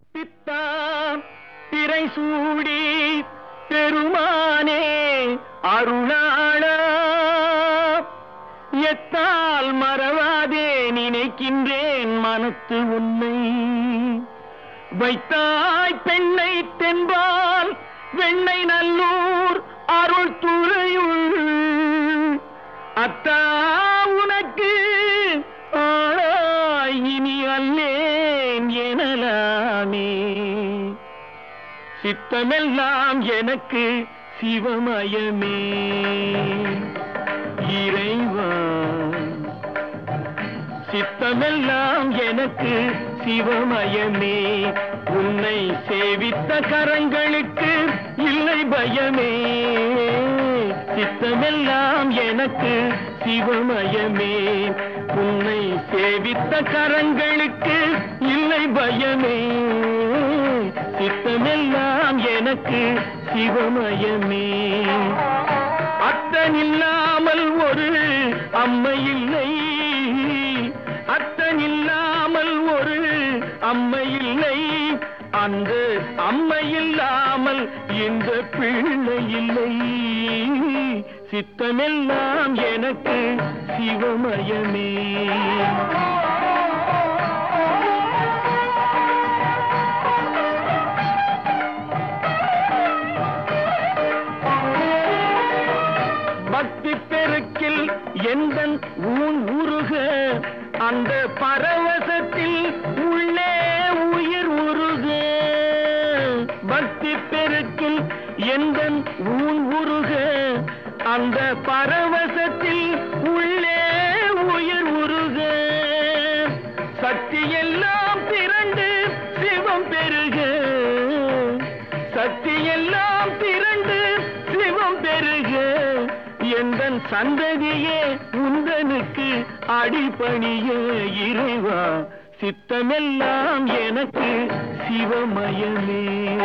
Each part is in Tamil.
பித்தான் திரை சூடி பெருமானே அருளாளா எத்தால் மறவாதே நினைக்கின்றேன் மனத்து உன்னை வைத்தாய் பெண்ணை தென்பால் வெண்ணை நல்லூர் அருள் துறையுள் அத்தா உனக்கு ஆளாய் இனி அல்லேன் எனலாமே சித்தமெல்லாம் எனக்கு சிவமயமே இறைவா சித்தமெல்லாம் எனக்கு சிவமயமே உன்னை சேவித்த கரங்களுக்கு இல்லை பயமே சித்தமெல்லாம் எனக்கு சிவமயமே உன்னை சேவித்த கரங்களுக்கு இல்லை பயமே சித்தமெல்லாம் எனக்கு சிவமயமே அத்தனில்லாமல் ஒரு அம்மை இல்லை அத்தனில்லாமல் ஒரு அம்மை இல்லை அந்த அம்மை இல்லாமல் இந்த பிள்ளை இல்லை சித்தமெல்லாம் எனக்கு சிவமயமே பக்தி பெருக்கில் எந்த ஊன் உருக அந்த பரவசத்தில் உள்ளே உயிர் உருக பக்தி பெருக்கில் எந்த ஊன் உருக அந்த பரவசத்தில் உள்ளே உயிர் உருக சக்தி எல்லாம் திரண்டு சிவம் பெருக சக்தி எல்லாம் திரண்டு சிவம் பெருக எந்தன் சந்ததியே உந்தனுக்கு அடிபணிய இறைவா சித்தமெல்லாம் எனக்கு சிவமயமே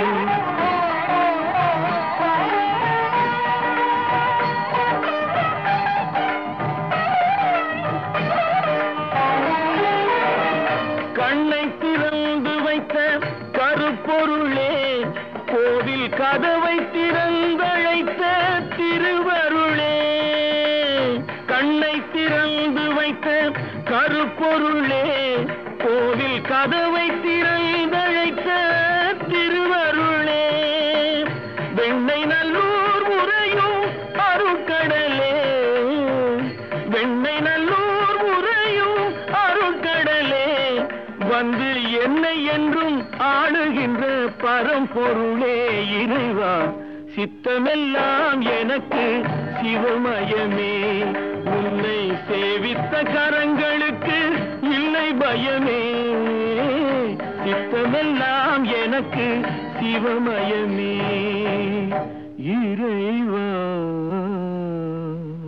கண்ணை திறந்து வைத்த கருப்பொருளே கோவில் கதவை திறந்தழைத்த திருவருளே கண்ணை திறந்து வைத்த கருப்பொருளே கோவில் கதவை திறந்தழைத்த திருவருளே வெண்ணை நல்லூர் உரையும் அருட்கடலே வெண்ணை நல்லூர் உரையும் அருட்கடலே வந்து என்னை என்றும் ஆளுகின்ற பரம்பொருளே இறைவா சித்தமெல்லாம் எனக்கு சிவமயமே உன்னை சேவித்த கரங்களுக்கு இல்லை பயமே சித்தமெல்லாம் எனக்கு சிவமயமே இறைவா